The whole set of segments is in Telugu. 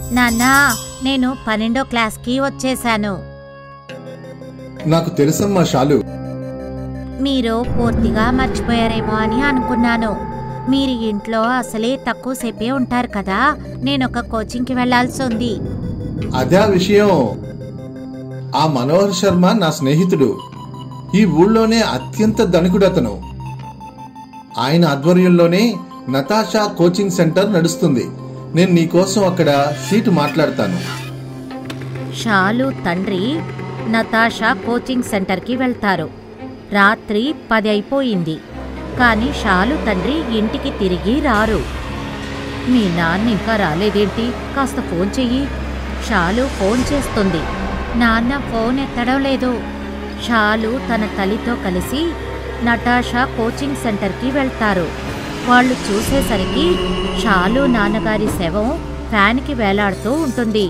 నాన్నా నేను పన్నెండో క్లాస్కి వచ్చేశాను నాకు తెలుసమ్మా షాలు మీరు పూర్తిగా మర్చిపోయారేమో అని అనుకున్నాను మీరు ఇంట్లో అసలే తక్కువ సేపే ఉంటారు కదా నేను ఒక కోచింగ్కి వెళ్లాల్సి ఉంది అదే ఆ విషయం ఆ మనోహర్ శర్మ నా స్నేహితుడు ఈ ఊళ్ళోనే అత్యంత ధనికుడు అతను ఆయన ఆధ్వర్యంలోనే నతాషా కోచింగ్ సెంటర్ నడుస్తుంది నేను నీకోసం అక్కడ సీటు మాట్లాడతాను షాలు తండ్రి నతాషా కోచింగ్ సెంటర్కి వెళ్తారు రాత్రి పది అయిపోయింది కానీ షాలు తండ్రి ఇంటికి తిరిగి రారు మీ నాన్న ఇంకా రాలేదేంటి కాస్త ఫోన్ చెయ్యి షాలు ఫోన్ చేస్తుంది నాన్న ఫోన్ ఎత్తడం లేదు షాలు తన తల్లితో కలిసి నటాషా కోచింగ్ సెంటర్కి వెళ్తారు వాళ్ళు చూసేసరికి షాలు నాన్నగారి శవం ఫ్యాన్కి వేలాడుతూ ఉంటుంది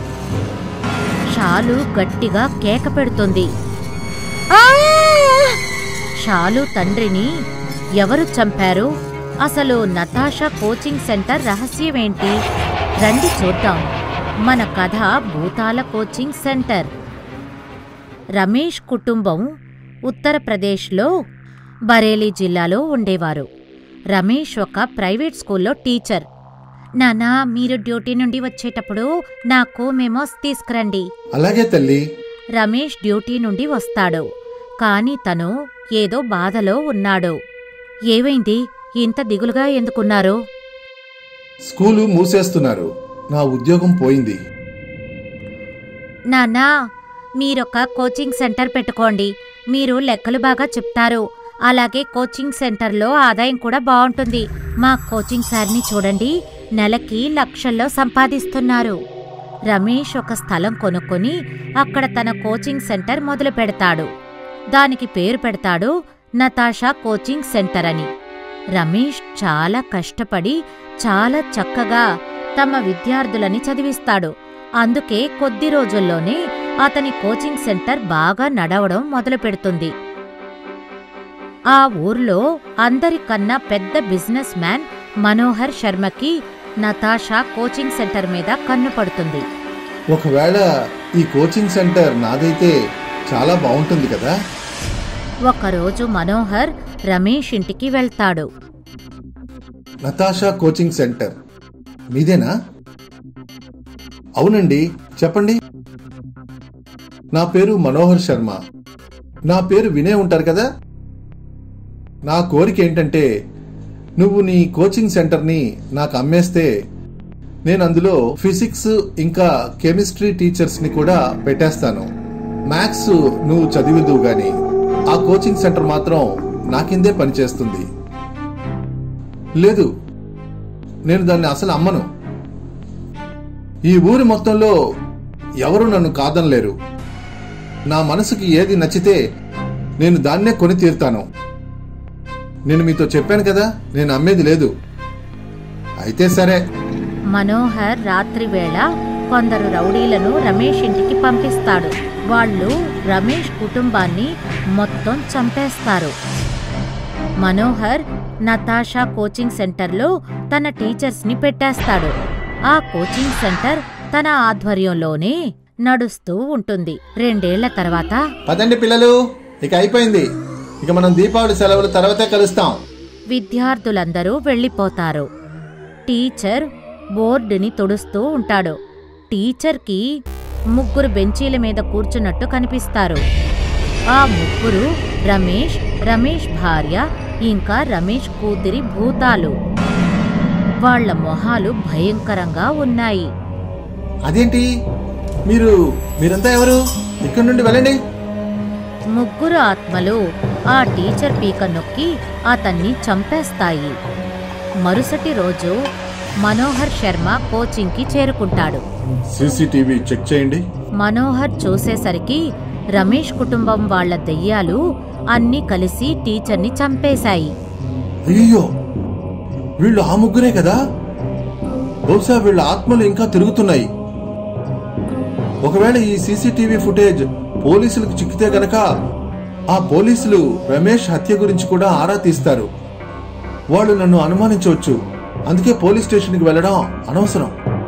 షాలు గట్టిగా కేక పెడుతుంది షాలు తండ్రిని ఎవరు చంపారు అసలు నతాషా కోచింగ్ సెంటర్ రహస్యమేంటి రండి చూద్దాం మన కథ భూతాల కోచింగ్ సెంటర్ రమేష్ కుటుంబం ఉత్తరప్రదేశ్లో బరేలీ జిల్లాలో ఉండేవారు రమేష్ ఒక ప్రైవేట్ స్కూల్లో టీచర్ నానా మీరు డ్యూటీ నుండి వచ్చేటప్పుడు నాకు మెమోస్ తీసుకురండి అలాగే తల్లి రమేష్ డ్యూటీ నుండి వస్తాడు కాని తను ఏదో బాధలో ఉన్నాడు ఏవైంది ఇంత దిగులుగా ఎందుకున్నారు స్కూలు మూసేస్తున్నారు నా ఉద్యోగం పోయింది నాన్నా మీరొక కోచింగ్ సెంటర్ పెట్టుకోండి మీరు లెక్కలు బాగా చెప్తారు అలాగే కోచింగ్ సెంటర్లో ఆదాయం కూడా బాగుంటుంది మా కోచింగ్ సార్ని చూడండి నెలకి లక్షల్లో సంపాదిస్తున్నారు రమేష్ ఒక స్థలం కొనుక్కొని అక్కడ తన కోచింగ్ సెంటర్ మొదలు పెడతాడు దానికి పేరు పెడతాడు నతాషా కోచింగ్ సెంటర్ అని రమేష్ చాలా కష్టపడి చాలా చక్కగా తమ విద్యార్థులని చదివిస్తాడు అందుకే కొద్ది రోజుల్లోనే అతని కోచింగ్ సెంటర్ బాగా నడవడం మొదలుపెడుతుంది ఆ ఊర్లో అందరికన్నా పెద్ద బిజినెస్ మ్యాన్ మనోహర్ శర్మకి నతాషా కోచింగ్ సెంటర్ మీద కన్ను పడుతుంది ఒకవేళ ఈ కోచింగ్ సెంటర్ నాదైతే చాలా బాగుంటుంది కదా ఒకరోజు మనోహర్ రమేష్ ఇంటికి వెళ్తాడు నతాషా కోచింగ్ సెంటర్ మీదేనా అవునండి చెప్పండి నా పేరు మనోహర్ శర్మ నా పేరు వినే ఉంటారు కదా నా కోరిక ఏంటంటే నువ్వు నీ కోచింగ్ సెంటర్ని నాకు అమ్మేస్తే నేను అందులో ఫిజిక్స్ ఇంకా కెమిస్ట్రీ టీచర్స్ని కూడా పెట్టేస్తాను మ్యాథ్స్ నువ్వు చదివిదు గాని ఆ కోచింగ్ సెంటర్ మాత్రం నా కిందే పనిచేస్తుంది లేదు నేను దాన్ని అసలు అమ్మను ఈ ఊరి మొత్తంలో ఎవరు నన్ను కాదనలేరు నా మనసుకి ఏది నచ్చితే నేను దాన్నే కొని తీరుతాను నేను మీతో చెప్పాను కదా నేను అమ్మేది లేదు అయితే సరే మనోహర్ రాత్రివేళ కొందరు రౌడీలను రమేష్ ఇంటికి పంపిస్తాడు వాళ్ళు రమేష్ కుటుంబాన్ని మొత్తం చంపేస్తారు మనోహర్ నతాషా కోచింగ్ సెంటర్లో తన టీచర్స్ని పెట్టేస్తాడు ఆ కోచింగ్ సెంటర్ తన ఆధ్వర్యంలోనే నడుస్తూ ఉంటుంది రెండేళ్ల తర్వాత పదండి పిల్లలు ఇక అయిపోయింది ఇక మనం దీపావళి సెలవుల తర్వాతే కలుస్తాం విద్యార్థులందరూ వెళ్ళిపోతారు టీచర్ బోర్డుని తుడుస్తూ ఉంటాడు టీచర్కి ముగ్గురు బెంచీల మీద కూర్చున్నట్టు కనిపిస్తారు ఆ ముగ్గురు రమేష్ రమేష్ భార్య ఇంకా రమేష్ కూతురి భూతాలు వాళ్ళ మొహాలు భయంకరంగా ఉన్నాయి అదేంటి మీరు మీరంతా ఎవరు ఇక్కడి నుండి వెళ్ళండి ముగ్గురు ఆత్మలు ఆ టీచర్ పీక నొక్కి అతన్ని చంపేస్తాయి మరుసటి రోజు మనోహర్ శర్మ కోచింగ్కి చేరుకుంటాడు సీసీటీవీ చెక్ చేయండి మనోహర్ చూసేసరికి రమేష్ కుటుంబం వాళ్ళ దెయ్యాలు అన్నీ కలిసి టీచర్ని చంపేశాయి అయ్యో వీళ్ళు ఆ ముగ్గురే కదా బహుశా వీళ్ళ ఆత్మలు ఇంకా తిరుగుతున్నాయి ఒకవేళ ఈ సీసీటీవీ ఫుటేజ్ పోలీసులకు చిక్కితే గనక ఆ పోలీసులు రమేష్ హత్య గురించి కూడా ఆరా తీస్తారు వాళ్ళు నన్ను అనుమానించవచ్చు అందుకే పోలీస్ స్టేషన్కి వెళ్ళడం అనవసరం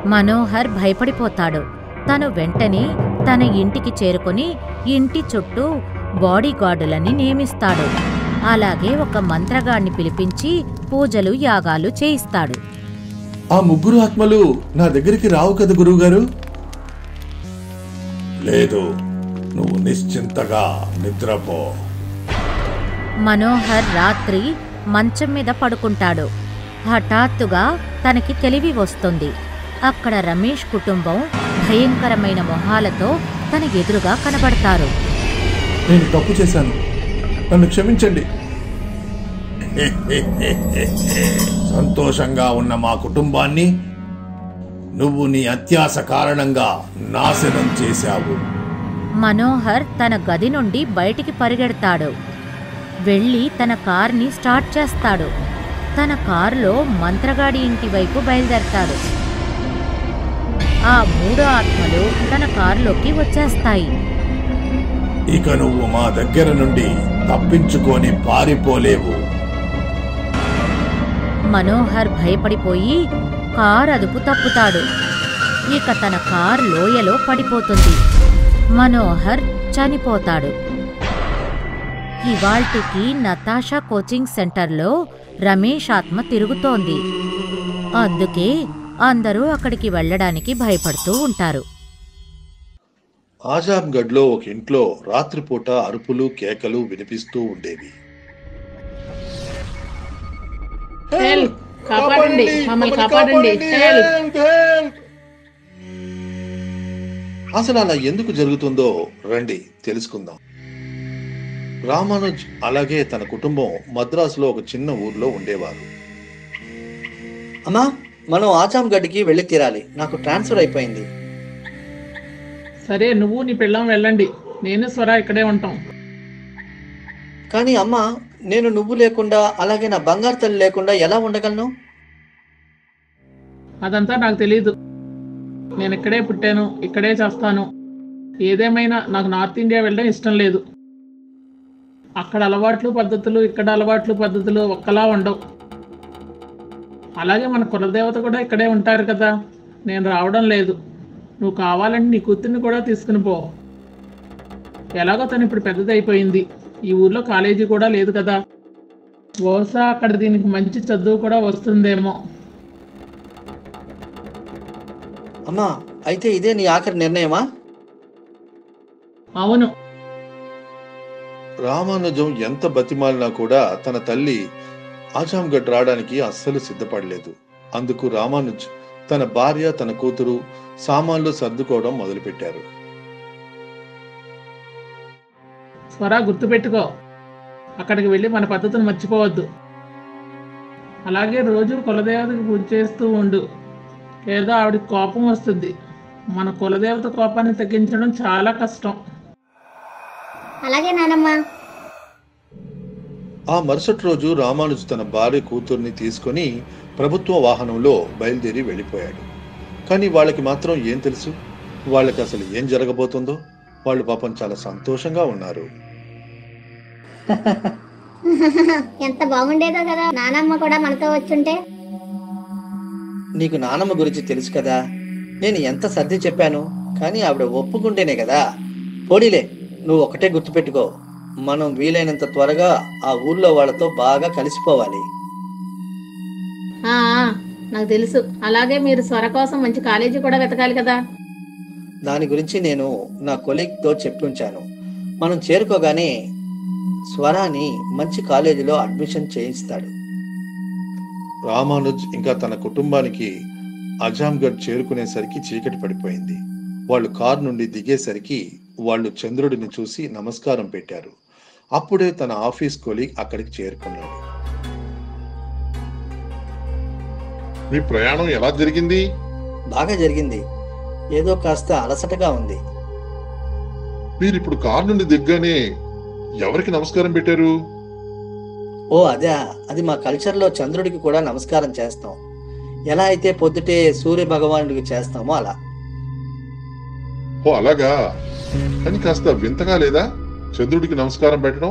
మనోహర్ భయపడిపోతాడు తను వెంటనే తన ఇంటికి చేరుకొని ఇంటి చుట్టూ బాడీగార్డులని నియమిస్తాడు అలాగే ఒక మంత్రగాడిని పిలిపించి పూజలు యాగాలు చేయిస్తాడు ఆ ముగ్గురు ఆత్మలు నా దగ్గరికి రావు కదా గురువుగారు లేదు నువ్వు నిశ్చింతగా నిద్రపో మనోహర్ రాత్రి మంచం మీద పడుకుంటాడు హఠాత్తుగా తనకి తెలివి వస్తుంది అక్కడ రమేష్ కుటుంబం భయంకరమైన మొహాలతో తన ఎదురుగా కనబడతారు నేను తప్పు చేశాను నన్ను క్షమించండి సంతోషంగా ఉన్న మా కుటుంబాన్ని నువ్వు నీ అత్యాస కారణంగా నాశనం చేశావు మనోహర్ తన గది నుండి బయటికి పరిగెడతాడు వెళ్ళి తన కార్ని స్టార్ట్ చేస్తాడు తన కారులో మంత్రగాడి ఇంటి వైపు బయలుదేరతాడు ఆ మూడు ఆత్మలు తన కారులోకి వచ్చేస్తాయి ఇక నువ్వు మా దగ్గర నుండి తప్పించుకొని పారిపోలేవు మనోహర్ భయపడిపోయి కార్ అదుపు తప్పుతాడు ఇక తన కార్ లోయలో పడిపోతుంది మనోహర్ చనిపోతాడు ఇవాల్టికి నతాషా కోచింగ్ సెంటర్లో రమేష్ ఆత్మ తిరుగుతోంది అందుకే అందరూ అక్కడికి వెళ్ళడానికి భయపడుతూ ఉంటారు ఆజాంగఢ్లో ఒక ఇంట్లో రాత్రిపూట అరుపులు కేకలు వినిపిస్తూ ఉండేవి హెల్ప్ కాపాడండి మమ్మల్ని కాపాడండి హెల్ప్ అసలు అలా ఎందుకు జరుగుతుందో రండి తెలుసుకుందాం రామానుజ్ అలాగే తన కుటుంబం మద్రాసులో ఒక చిన్న ఊర్లో ఉండేవారు అమ్మా మనం ఆచాం గడ్డికి వెళ్ళి తీరాలి నాకు ట్రాన్స్ఫర్ అయిపోయింది సరే నువ్వు నీ పిల్లం వెళ్ళండి నేను స్వర ఇక్కడే ఉంటాం కానీ అమ్మ నేను నువ్వు లేకుండా అలాగే నా బంగారు తల్లి లేకుండా ఎలా ఉండగలను అదంతా నాకు తెలియదు నేను ఇక్కడే పుట్టాను ఇక్కడే చేస్తాను ఏదేమైనా నాకు నార్త్ ఇండియా వెళ్ళడం ఇష్టం లేదు అక్కడ అలవాట్లు పద్ధతులు ఇక్కడ అలవాట్లు పద్ధతులు ఒక్కలా ఉండవు అలాగే మన కులదేవత కూడా ఇక్కడే ఉంటారు కదా నేను రావడం లేదు నువ్వు కావాలంటే నీ కూతుర్ని కూడా తీసుకుని పో ఎలాగో తను ఇప్పుడు పెద్దదైపోయింది ఈ ఊర్లో కాలేజీ కూడా లేదు కదా బహుశా అక్కడ దీనికి మంచి చదువు కూడా వస్తుందేమో అమ్మా అయితే ఇదే నీ ఆఖరి నిర్ణయమా అవును రామానుజం ఎంత బతిమాలినా కూడా తన తల్లి ఆజాంగఢ్ రావడానికి అస్సలు సిద్ధపడలేదు అందుకు రామానుజ్ తన భార్య తన కూతురు సామాన్లు సర్దుకోవడం మొదలుపెట్టారు స్వరా గుర్తుపెట్టుకో అక్కడికి వెళ్ళి మన పద్ధతిని మర్చిపోవద్దు అలాగే రోజు కులదేవతకి పూజ చేస్తూ ఉండు లేదా ఆవిడకి కోపం వస్తుంది మన కులదేవత కోపాన్ని తగ్గించడం చాలా కష్టం అలాగే నానమ్మ ఆ మరుసటి రోజు రామానుజ్ తన భార్య కూతుర్ని తీసుకొని ప్రభుత్వ వాహనంలో బయలుదేరి వెళ్ళిపోయాడు కానీ వాళ్ళకి మాత్రం ఏం తెలుసు వాళ్ళకి అసలు ఏం జరగబోతుందో వాళ్ళు పాపం చాలా సంతోషంగా ఉన్నారు ఎంత బాగుండేదో కదా నానమ్మ కూడా మనతో వచ్చుంటే నీకు నానమ్మ గురించి తెలుసు కదా నేను ఎంత సర్ది చెప్పాను కానీ ఆవిడ ఒప్పుకుంటేనే కదా పోనీలే నువ్వు ఒకటే గుర్తుపెట్టుకో మనం వీలైనంత త్వరగా ఆ ఊర్లో వాళ్ళతో బాగా కలిసిపోవాలి ఆ, ఆ, నాకు తెలుసు అలాగే మీరు స్వర కోసం మంచి కాలేజీ కూడా వెతకాలి కదా దాని గురించి నేను నా కొలీగ్తో చెప్పించాను మనం చేరుకోగానే స్వరాని మంచి కాలేజీలో అడ్మిషన్ చేయిస్తాడు రామానుజ్ ఇంకా తన కుటుంబానికి అజాంగఢ్ చేరుకునేసరికి చీకటి పడిపోయింది వాళ్ళు కారు నుండి దిగేసరికి వాళ్ళు చంద్రుడిని చూసి నమస్కారం పెట్టారు అప్పుడే తన ఆఫీస్ కొలీగ్ అక్కడికి చేరుకున్నాడు మీ ప్రయాణం ఎలా జరిగింది బాగా జరిగింది ఏదో కాస్త అలసటగా ఉంది మీరు ఇప్పుడు కారు నుండి దిగ్గానే ఎవరికి నమస్కారం పెట్టారు ఓ అదే అది మా కల్చర్లో చంద్రుడికి కూడా నమస్కారం చేస్తాం ఎలా అయితే పొద్దుటే సూర్య భగవానుడికి చేస్తామో అలా ఓ అలాగా అని కాస్త వింతగా లేదా చంద్రుడికి నమస్కారం పెట్టడం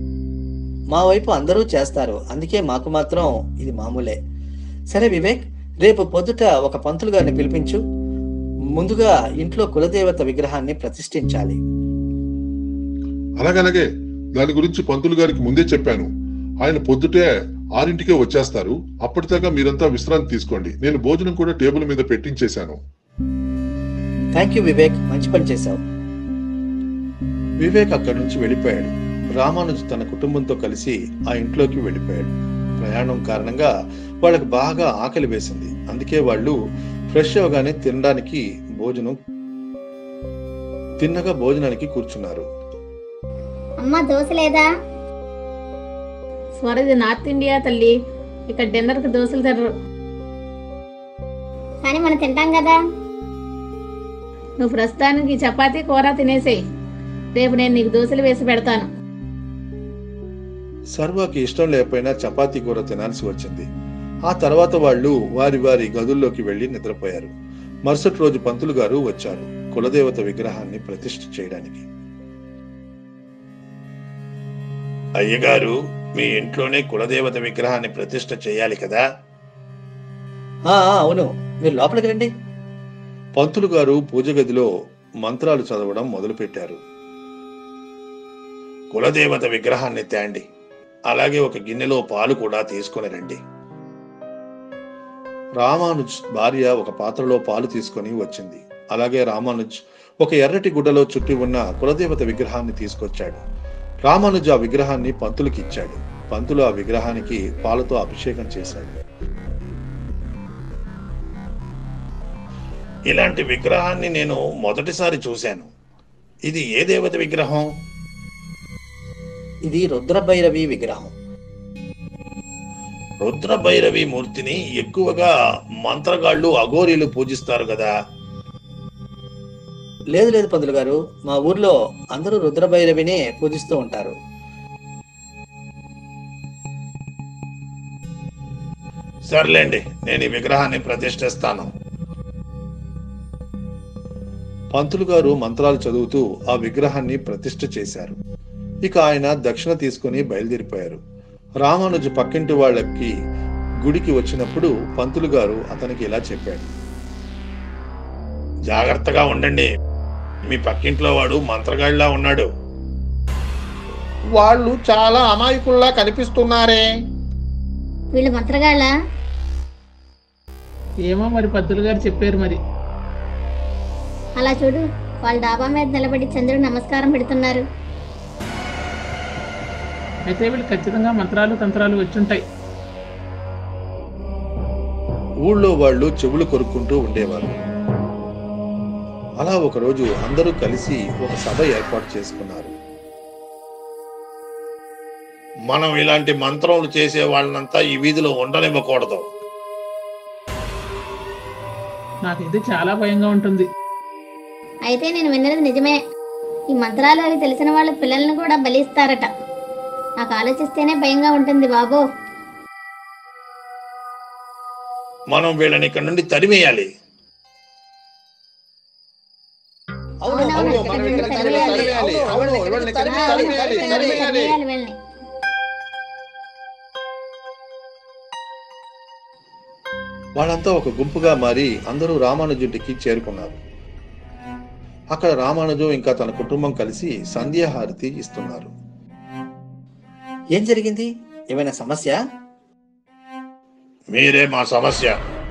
మా వైపు అందరూ చేస్తారు అందుకే మాకు మాత్రం ఇది మామూలే సరే వివేక్ రేపు పొద్దుట ఒక పంతులు గారిని పిలిపించు ముందుగా ఇంట్లో కులదేవత విగ్రహాన్ని ప్రతిష్ఠించాలి అలాగలాగే దాని గురించి పంతులు గారికి ముందే చెప్పాను ఆయన పొద్దుటే ఆరింటికే వచ్చేస్తారు అప్పటిదాకా మీరంతా విశ్రాంతి తీసుకోండి నేను భోజనం కూడా టేబుల్ మీద పెట్టించేశాను థ్యాంక్ యూ వివేక్ మంచి పని చేశావు వివేక్ అక్కడి నుంచి వెళ్ళిపోయాడు రామానుజ్ తన కుటుంబంతో కలిసి ఆ ఇంట్లోకి వెళ్ళిపోయాడు ప్రయాణం కారణంగా వాళ్ళకి బాగా ఆకలి వేసింది అందుకే వాళ్ళు ఫ్రెష్ అవగానే తినడానికి భోజనం తిన్నగా భోజనానికి కూర్చున్నారు అమ్మ దోశ లేదా స్వరది నార్త్ ఇండియా తల్లి ఇక్కడ డిన్నర్కి దోశలు తినరు కానీ మనం తింటాం కదా నువ్వు ప్రస్తుతానికి చపాతీ కూర తినేసేయి రేపు నేను నీకు దోశలు వేసి పెడతాను సర్వాకి ఇష్టం లేకపోయినా చపాతీ కూర తినాల్సి వచ్చింది ఆ తర్వాత వాళ్ళు వారి వారి గదుల్లోకి వెళ్లి నిద్రపోయారు మరుసటి రోజు పంతులు గారు వచ్చారు కులదేవత విగ్రహాన్ని ప్రతిష్ఠ చేయడానికి అయ్యగారు మీ ఇంట్లోనే కులదేవత విగ్రహాన్ని ప్రతిష్ఠ చేయాలి కదా ఆ, ఆ, అవును మీరు లోపలికి రండి పంతులు గారు పూజ గదిలో మంత్రాలు చదవడం మొదలుపెట్టారు కులదేవత విగ్రహాన్ని తేండి అలాగే ఒక గిన్నెలో పాలు కూడా తీసుకొని రండి రామానుజ్ భార్య ఒక పాత్రలో పాలు తీసుకొని వచ్చింది అలాగే రామానుజ్ ఒక ఎర్రటి గుడ్డలో చుట్టి ఉన్న కులదేవత విగ్రహాన్ని తీసుకొచ్చాడు రామానుజ్ ఆ విగ్రహాన్ని పంతులకి ఇచ్చాడు పంతులు ఆ విగ్రహానికి పాలతో అభిషేకం చేశాడు ఇలాంటి విగ్రహాన్ని నేను మొదటిసారి చూశాను ఇది ఏ దేవత విగ్రహం ఇది రుద్రభైరవి విగ్రహం రుద్ర భైరవి మూర్తిని ఎక్కువగా మంత్రగాళ్ళు అఘోరీలు పూజిస్తారు కదా లేదు లేదు పంతులు గారు మా ఊర్లో అందరూ రుద్రభైరవినే పూజిస్తూ ఉంటారు సర్లేండి నేను ఈ విగ్రహాన్ని ప్రతిష్ఠిస్తాను పంతులు గారు మంత్రాలు చదువుతూ ఆ విగ్రహాన్ని ప్రతిష్ఠ చేశారు ఇక ఆయన దక్షిణ తీసుకుని బయలుదేరిపోయారు రామానుజు పక్కింటి వాళ్ళకి గుడికి వచ్చినప్పుడు పంతులు గారు అతనికి ఇలా చెప్పాడు జాగ్రత్తగా ఉండండి మీ పక్కింట్లో వాడు మంత్రగాడిలా ఉన్నాడు వాళ్ళు చాలా అమాయకుల్లా కనిపిస్తున్నారే వీళ్ళు మంత్రగాళ్ళ ఏమో మరి పద్దులు గారు చెప్పారు మరి అలా చూడు వాళ్ళ డాబా మీద నిలబడి చంద్రుడు నమస్కారం పెడుతున్నారు అయితే వీళ్ళు ఖచ్చితంగా మంత్రాలు తంత్రాలు వచ్చుంటాయి ఊళ్ళో వాళ్ళు చెవులు కొరుక్కుంటూ ఉండేవారు అలా ఒకరోజు అందరూ కలిసి ఒక సభ ఏర్పాటు చేసుకున్నారు మనం ఇలాంటి మంత్రములు చేసే వాళ్ళనంతా ఈ వీధిలో ఉండనివ్వకూడదు నాకు ఇది చాలా భయంగా ఉంటుంది అయితే నేను విన్నది నిజమే ఈ మంత్రాలు అవి తెలిసిన వాళ్ళ పిల్లల్ని కూడా బలిస్తారట నాకు ఆలోచిస్తేనే భయంగా ఉంటుంది బాబో మనం వీళ్ళని ఇక్కడ నుండి తరిమేయాలి అవును అవును మనం ఇక్కడ తరిమేయాలి. అవును, అవును, వీళ్ళని తరిమేయాలి, తరిమేయాలి, తరిమేయాలి. తరిమేయాలి వీళ్ళని. వాళ్ళంతా ఒక గుంపుగా మారి అందరూ రామానుజుడికి చేరుకున్నారు అక్కడ రామానుజు ఇంకా తన కుటుంబం కలిసి సంధ్యాహారతి ఇస్తున్నారు ఏం జరిగింది ఏమైనా సమస్య మీరే మా సమస్య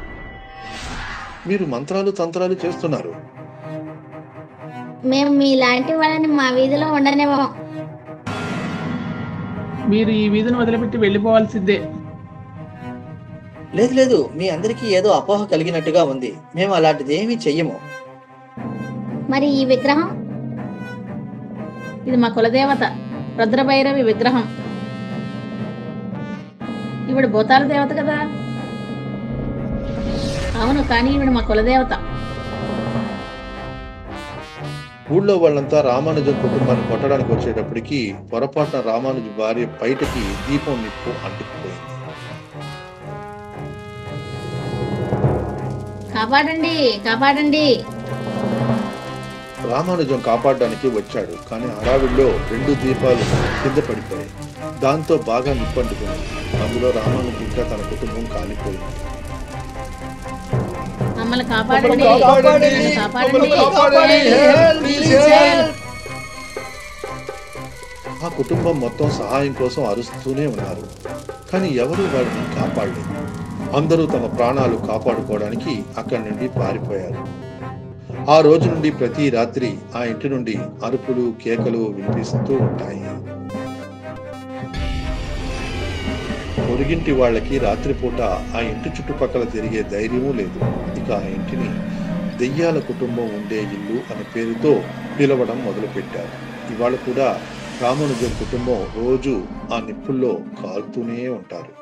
మీరు మంత్రాలు తంత్రాలు చేస్తున్నారు మేము మీలాంటి వాళ్ళని మా వీధిలో ఉండనివ్వం మీరు ఈ వీధిని వదిలిపెట్టి వెళ్ళిపోవాల్సిందే లేదు లేదు మీ అందరికీ ఏదో అపోహ కలిగినట్టుగా ఉంది మేము అలాంటిది ఏమీ చెయ్యము మరి ఈ విగ్రహం ఇది మా కులదేవత రుద్రభైరవి విగ్రహం ఈవిడ భూతాల దేవత కదా అవును కానీ ఈవిడ మా కులదేవత ఊళ్ళో వాళ్ళంతా రామానుజం కుటుంబాన్ని కొట్టడానికి వచ్చేటప్పటికి పొరపాటున రామానుజు భార్య బయటకి దీపం నిప్పు అంటుకుపోయింది కాపాడండి కాపాడండి రామానుజం కాపాడడానికి వచ్చాడు కానీ హడావిడిలో రెండు దీపాలు కింద పడిపోయాయి దాంతో బాగా నిప్పంటుకుంది అందులో రామానుజం ఇంకా తన కుటుంబం కాలిపోయింది మమ్మల్ని కాపాడండి కాపాడండి, నన్ను కాపాడండి మమ్మల్ని కాపాడండి, help, please help. ఆ కుటుంబం మొత్తం సహాయం కోసం అరుస్తూనే ఉన్నారు కానీ ఎవరూ వారిని కాపాడలేదు అందరూ తమ ప్రాణాలు కాపాడుకోవడానికి అక్కడి నుండి పారిపోయారు ఆ రోజు నుండి ప్రతి రాత్రి ఆ ఇంటి నుండి అరుపులు కేకలు వినిపిస్తూ ఉంటాయి పొరుగింటి వాళ్ళకి రాత్రిపూట ఆ ఇంటి చుట్టుపక్కల తిరిగే ధైర్యమూ లేదు ఇక ఆ ఇంటిని దెయ్యాల కుటుంబం ఉండే ఇల్లు అనే పేరుతో పిలవడం మొదలుపెట్టారు ఇవాళ కూడా రామానుజం కుటుంబం రోజు ఆ నిప్పుల్లో కాలుతూనే ఉంటారు